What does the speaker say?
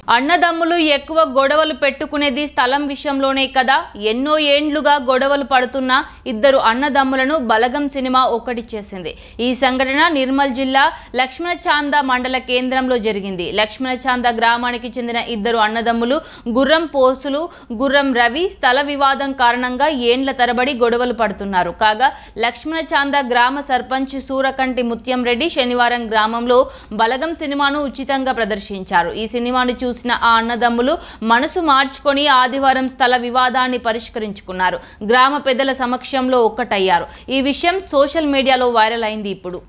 అన్నదమ్ములు ఎక్కువ గొడవలు పెట్టుకునేది స్థలం విషయంలోనే కదా ఎన్నో ఏండ్లుగా గొడవలు పడుతున్న ఇద్దరు అన్నదమ్ములను బలగం సినిమా ఒక్కటి చేసింది ఈ సంఘటన నిర్మల్ జిల్లా లక్ష్మణచాంద మండల కేంద్రంలో జరిగింది లక్ష్మణచాంద గ్రామానికి చెందిన ఇద్దరు అన్నదమ్ములు గుర్రం పోసులు గుర్రం రవి స్థల వివాదం కారణంగా ఏండ్ల తరబడి గొడవలు పడుతున్నారు కాగా లక్ష్మణచాంద గ్రామ సర్పంచ్ సూరకంటి ముత్యం రెడ్డి శనివారం గ్రామంలో బలగం సినిమాను ఉచితంగా ప్రదర్శించారు ఈ సినిమాను చూసిన ఆ అన్నదమ్ములు మనసు మార్చుకొని ఆదివారం స్థల వివాదాన్ని పరిష్కరించుకున్నారు గ్రామ పెద్దల సమక్షంలో ఒక్కటయ్యారు ఈ విషయం సోషల్ మీడియాలో వైరల్ అయింది ఇప్పుడు